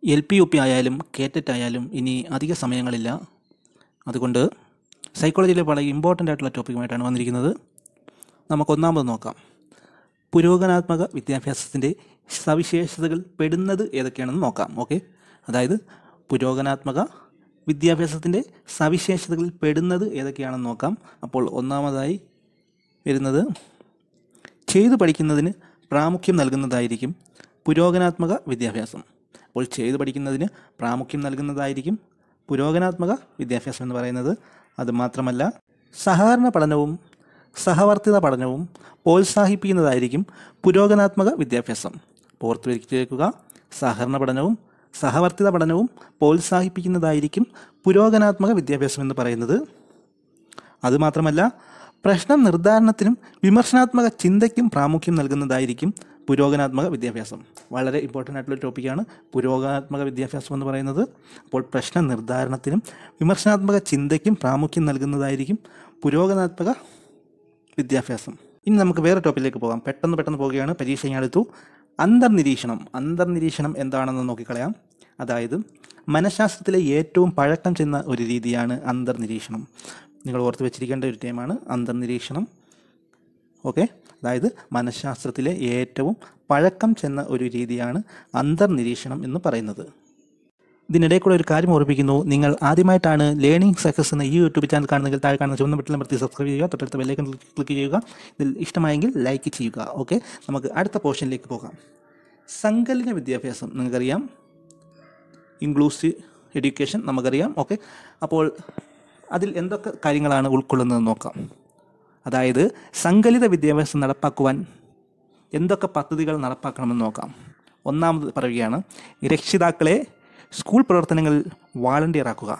L P U P ആയാലും കേറ്ററ്റ് ആയാലും ഇനി അധിക സമയങ്ങളില്ല അതുകൊണ്ട് സൈക്കോളജിയിലെ വളരെ ഇമ്പോർട്ടൻ്റ് ആയിട്ടുള്ള ടോപ്പിക്കുമായിട്ടാണ് വന്നിരിക്കുന്നത് നമുക്കൊന്നാമത് നോക്കാം പുരോഗനാത്മക വിദ്യാഭ്യാസത്തിൻ്റെ സവിശേഷതകൾ പെടുന്നത് ഏതൊക്കെയാണെന്ന് നോക്കാം ഓക്കെ അതായത് പുരോഗനാത്മക വിദ്യാഭ്യാസത്തിൻ്റെ സവിശേഷതകളിൽ പെടുന്നത് ഏതൊക്കെയാണെന്ന് നോക്കാം അപ്പോൾ ഒന്നാമതായി വരുന്നത് ചെയ്തു പഠിക്കുന്നതിന് പ്രാമുഖ്യം നൽകുന്നതായിരിക്കും പുരോഗനാത്മക വിദ്യാഭ്യാസം അപ്പോൾ ചെയ്തു പഠിക്കുന്നതിന് പ്രാമുഖ്യം നൽകുന്നതായിരിക്കും പുരോഗനാത്മക വിദ്യാഭ്യാസം എന്ന് പറയുന്നത് അതുമാത്രമല്ല സഹകരണ പഠനവും സഹവർത്തിത പഠനവും പ്രോത്സാഹിപ്പിക്കുന്നതായിരിക്കും പുരോഗനാത്മക വിദ്യാഭ്യാസം ഓർത്ത് വെക്കുക സഹകരണ പഠനവും സഹവർത്തിത പഠനവും പ്രോത്സാഹിപ്പിക്കുന്നതായിരിക്കും പുരോഗനാത്മക വിദ്യാഭ്യാസം എന്ന് പറയുന്നത് അതുമാത്രമല്ല പ്രശ്ന നിർദ്ധാരണത്തിനും വിമർശനാത്മക ചിന്തയ്ക്കും പ്രാമുഖ്യം നൽകുന്നതായിരിക്കും പുരോഗനാത്മക വിദ്യാഭ്യാസം വളരെ ഇമ്പോർട്ടൻ്റ് ആയിട്ടുള്ള ടോപ്പിക്കാണ് പുരോഗനാത്മക വിദ്യാഭ്യാസം എന്ന് പറയുന്നത് അപ്പോൾ പ്രശ്ന നിർദ്ധാരണത്തിനും വിമർശനാത്മക ചിന്തയ്ക്കും പ്രാമുഖ്യം നൽകുന്നതായിരിക്കും പുരോഗനാത്മക വിദ്യാഭ്യാസം ഇനി നമുക്ക് വേറെ ടോപ്പിലേക്ക് പോകാം പെട്ടെന്ന് പെട്ടെന്ന് പോവുകയാണ് പരീക്ഷ ഞാൻ എടുത്തു അന്തർനിരീക്ഷണം അന്തർനിരീക്ഷണം എന്താണെന്ന് നോക്കിക്കളയാം അതായത് മനഃശാസ്ത്രത്തിലെ ഏറ്റവും പഴക്കം ചെന്ന ഒരു രീതിയാണ് അന്തർനിരീക്ഷണം നിങ്ങൾ ഓർത്ത് വെച്ചിരിക്കേണ്ട ഒരു ടൈമാണ് അന്തർനിരീക്ഷണം ഓക്കെ അതായത് മനഃശാസ്ത്രത്തിലെ ഏറ്റവും പഴക്കം ചെന്ന ഒരു രീതിയാണ് അന്തർനിരീക്ഷണം എന്ന് പറയുന്നത് ഇതിനിടയിൽ കൂടെ ഒരു കാര്യം ഓർമ്മിപ്പിക്കുന്നു നിങ്ങൾ ആദ്യമായിട്ടാണ് ലേണിംഗ് സക്സസ് എന്ന ഈ യൂട്യൂബ് ചാനൽ കാണുന്നെങ്കിൽ താഴെ കാണുന്ന ചുവന്ന ബട്ടൺ അമർത്തി സബ്സ്ക്രൈബ് ചെയ്യുക തൊട്ടടുത്ത ബെല്ലൈക്കൺ ക്ലിക്ക് ചെയ്യുക ഇതിൽ ഇഷ്ടമായെങ്കിൽ ലൈക്ക് ചെയ്യുക ഓക്കെ നമുക്ക് അടുത്ത പോർഷനിലേക്ക് പോകാം സങ്കലന വിദ്യാഭ്യാസം നിങ്ങൾക്കറിയാം ഇൻക്ലൂസീവ് എഡ്യൂക്കേഷൻ നമുക്കറിയാം ഓക്കെ അപ്പോൾ അതിൽ എന്തൊക്കെ കാര്യങ്ങളാണ് ഉൾക്കൊള്ളുന്നത് നോക്കാം അതായത് സങ്കലിത വിദ്യാഭ്യാസം നടപ്പാക്കുവാൻ എന്തൊക്കെ പദ്ധതികൾ നടപ്പാക്കണമെന്ന് നോക്കാം ഒന്നാമത് പറയുകയാണ് രക്ഷിതാക്കളെ സ്കൂൾ പ്രവർത്തനങ്ങളിൽ വാളണ്ടിയറാക്കുക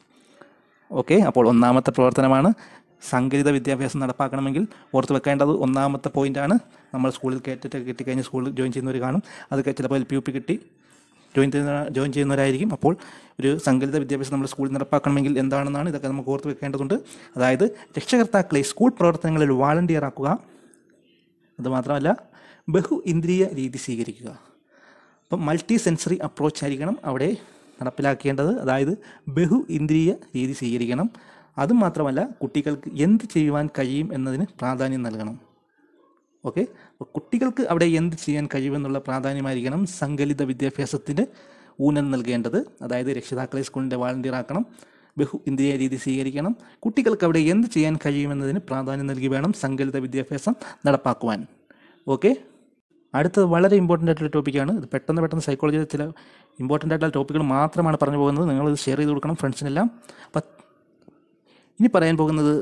ഓക്കെ അപ്പോൾ ഒന്നാമത്തെ പ്രവർത്തനമാണ് സങ്കലിത വിദ്യാഭ്യാസം നടപ്പാക്കണമെങ്കിൽ ഓർത്ത് വെക്കേണ്ടത് ഒന്നാമത്തെ പോയിൻ്റാണ് നമ്മൾ സ്കൂളിൽ കയറ്റിട്ട് കിട്ടിക്കഴിഞ്ഞ് സ്കൂളിൽ ജോയിൻ ചെയ്യുന്നവർ കാണും അത് ചിലപ്പോൾ എൽ പി യു പി കിട്ടി ജോയിൻ ചെയ്യുന്ന ജോയിൻ ചെയ്യുന്നവരായിരിക്കും അപ്പോൾ ഒരു സങ്കലിത വിദ്യാഭ്യാസം നമ്മൾ സ്കൂളിൽ നടപ്പാക്കണമെങ്കിൽ എന്താണെന്നാണ് ഇതൊക്കെ നമുക്ക് ഓർത്ത് വെക്കേണ്ടതുണ്ട് അതായത് രക്ഷകർത്താക്കളെ സ്കൂൾ പ്രവർത്തനങ്ങളിൽ വാളണ്ടിയറാക്കുക അതുമാത്രമല്ല ബഹു ഇന്ദ്രിയ രീതി സ്വീകരിക്കുക അപ്പം മൾട്ടി സെൻസറി അപ്രോച്ച് ആയിരിക്കണം അവിടെ നടപ്പിലാക്കേണ്ടത് അതായത് ബഹു ഇന്ദ്രിയ രീതി സ്വീകരിക്കണം അതും മാത്രമല്ല കുട്ടികൾക്ക് എന്ത് ചെയ്യുവാൻ കഴിയും എന്നതിന് പ്രാധാന്യം നൽകണം ഓക്കെ അപ്പോൾ കുട്ടികൾക്ക് അവിടെ എന്ത് ചെയ്യാൻ കഴിയുമെന്നുള്ള പ്രാധാന്യമായിരിക്കണം സങ്കലിത വിദ്യാഭ്യാസത്തിന് ഊന്നൽ നൽകേണ്ടത് അതായത് രക്ഷിതാക്കളെ സ്കൂളിൻ്റെ വാളണ്ടിയർ ആക്കണം ബഹു ഇന്ദ്രിയ രീതി സ്വീകരിക്കണം കുട്ടികൾക്ക് അവിടെ എന്ത് ചെയ്യാൻ കഴിയുമെന്നതിന് പ്രാധാന്യം നൽകി വേണം സങ്കലിത വിദ്യാഭ്യാസം നടപ്പാക്കുവാൻ ഓക്കെ അടുത്തത് വളരെ ഇമ്പോർട്ടൻ്റ് ആയിട്ടുള്ള ടോപ്പിക്കാണ് ഇത് പെട്ടെന്ന് പെട്ടെന്ന് സൈക്കോളജിയിലെ ചില ഇമ്പോർട്ടൻ്റ് ആയിട്ടുള്ള ടോപ്പിക്കുകൾ മാത്രമാണ് പറഞ്ഞു പോകുന്നത് നിങ്ങളിത് ഷെയർ ചെയ്ത് കൊടുക്കണം ഫ്രണ്ട്സിനെല്ലാം അപ്പം ഇനി പറയാൻ പോകുന്നത്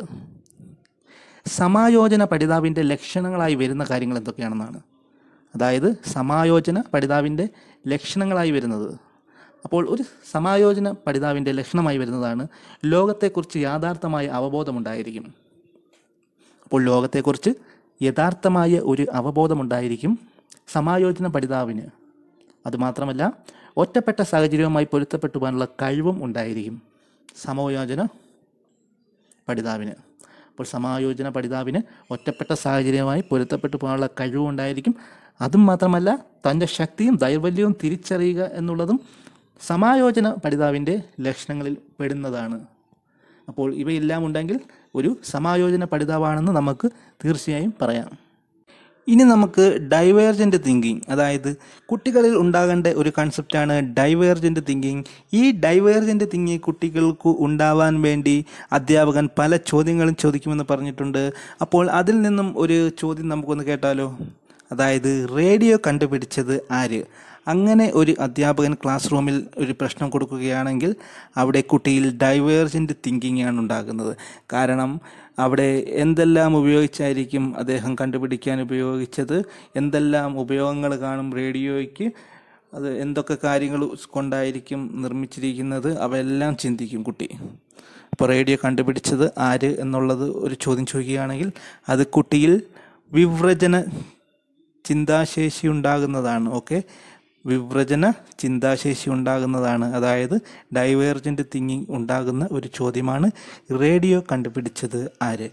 സമായോജന പഠിതാവിൻ്റെ ലക്ഷണങ്ങളായി വരുന്ന കാര്യങ്ങൾ എന്തൊക്കെയാണെന്നാണ് അതായത് സമായോജന പഠിതാവിൻ്റെ ലക്ഷണങ്ങളായി വരുന്നത് അപ്പോൾ ഒരു സമായോജന പഠിതാവിൻ്റെ ലക്ഷണമായി വരുന്നതാണ് ലോകത്തെക്കുറിച്ച് യാഥാർത്ഥമായ അവബോധമുണ്ടായിരിക്കും അപ്പോൾ ലോകത്തെക്കുറിച്ച് യഥാർത്ഥമായ ഒരു അവബോധമുണ്ടായിരിക്കും സമായോജന പഠിതാവിന് അതുമാത്രമല്ല ഒറ്റപ്പെട്ട സാഹചര്യവുമായി പൊരുത്തപ്പെട്ടു പോകാനുള്ള കഴിവും ഉണ്ടായിരിക്കും സമയോജന പഠിതാവിന് അപ്പോൾ സമായോജന പഠിതാവിന് ഒറ്റപ്പെട്ട സാഹചര്യവുമായി പൊരുത്തപ്പെട്ടു പോകാനുള്ള കഴിവുണ്ടായിരിക്കും അതും മാത്രമല്ല തൻ്റെ ശക്തിയും ദൈർവല്യവും തിരിച്ചറിയുക എന്നുള്ളതും സമായോജന പഠിതാവിൻ്റെ ലക്ഷണങ്ങളിൽ പെടുന്നതാണ് അപ്പോൾ ഇവയെല്ലാം ഉണ്ടെങ്കിൽ ഒരു സമായോജന പഠിതാവാണെന്ന് നമുക്ക് തീർച്ചയായും പറയാം ഇനി നമുക്ക് ഡൈവേർജൻ്റ് തിങ്കിങ് അതായത് കുട്ടികളിൽ ഉണ്ടാകേണ്ട ഒരു കൺസെപ്റ്റാണ് ഡൈവേർജൻ്റ് തിങ്കിങ് ഈ ഡൈവേർജൻ്റ് തിങ്കിങ് കുട്ടികൾക്ക് ഉണ്ടാവാൻ വേണ്ടി അധ്യാപകൻ പല ചോദ്യങ്ങളും ചോദിക്കുമെന്ന് പറഞ്ഞിട്ടുണ്ട് അപ്പോൾ അതിൽ നിന്നും ഒരു ചോദ്യം നമുക്കൊന്ന് കേട്ടാലോ അതായത് റേഡിയോ കണ്ടുപിടിച്ചത് ആര് അങ്ങനെ ഒരു അധ്യാപകൻ ക്ലാസ് റൂമിൽ ഒരു പ്രശ്നം കൊടുക്കുകയാണെങ്കിൽ അവിടെ കുട്ടിയിൽ ഡൈവേർജൻ്റ് തിങ്കിങ് ആണ് ഉണ്ടാകുന്നത് കാരണം അവിടെ എന്തെല്ലാം ഉപയോഗിച്ചായിരിക്കും അദ്ദേഹം കണ്ടുപിടിക്കാൻ ഉപയോഗിച്ചത് എന്തെല്ലാം ഉപയോഗങ്ങൾ കാണും റേഡിയോയ്ക്ക് അത് എന്തൊക്കെ കാര്യങ്ങൾ കൊണ്ടായിരിക്കും നിർമ്മിച്ചിരിക്കുന്നത് അവയെല്ലാം ചിന്തിക്കും കുട്ടി അപ്പോൾ റേഡിയോ കണ്ടുപിടിച്ചത് ആര് എന്നുള്ളത് ഒരു ചോദ്യം ചോദിക്കുകയാണെങ്കിൽ അത് കുട്ടിയിൽ വിവ്രജന ചിന്താശേഷി ഉണ്ടാകുന്നതാണ് ഓക്കെ വിവ്രജന ചിന്താശേഷി ഉണ്ടാകുന്നതാണ് അതായത് ഡൈവേർജൻ്റ് തിങ്കിങ് ഉണ്ടാകുന്ന ഒരു ചോദ്യമാണ് റേഡിയോ കണ്ടുപിടിച്ചത് ആര്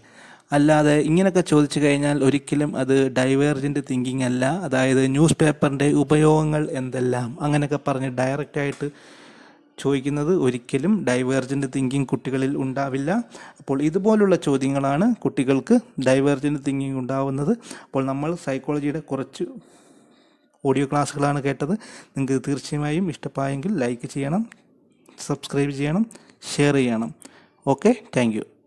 അല്ലാതെ ഇങ്ങനെയൊക്കെ ചോദിച്ചു കഴിഞ്ഞാൽ ഒരിക്കലും അത് ഡൈവേർജൻ്റ് തിങ്കിങ് അല്ല അതായത് ന്യൂസ് പേപ്പറിൻ്റെ ഉപയോഗങ്ങൾ എന്തെല്ലാം അങ്ങനെയൊക്കെ പറഞ്ഞ് ഡയറക്റ്റായിട്ട് ചോദിക്കുന്നത് ഒരിക്കലും ഡൈവേർജൻ്റ് തിങ്കിങ് കുട്ടികളിൽ ഉണ്ടാവില്ല അപ്പോൾ ഇതുപോലുള്ള ചോദ്യങ്ങളാണ് കുട്ടികൾക്ക് ഡൈവേർജൻ്റ് തിങ്കിങ് ഉണ്ടാവുന്നത് അപ്പോൾ നമ്മൾ സൈക്കോളജിയുടെ കുറച്ച് ഓഡിയോ ക്ലാസ്സുകളാണ് കേട്ടത് നിങ്ങൾക്ക് തീർച്ചയായും ഇഷ്ടമായെങ്കിൽ ലൈക്ക് ചെയ്യണം സബ്സ്ക്രൈബ് ചെയ്യണം ഷെയർ ചെയ്യണം ഓക്കെ താങ്ക്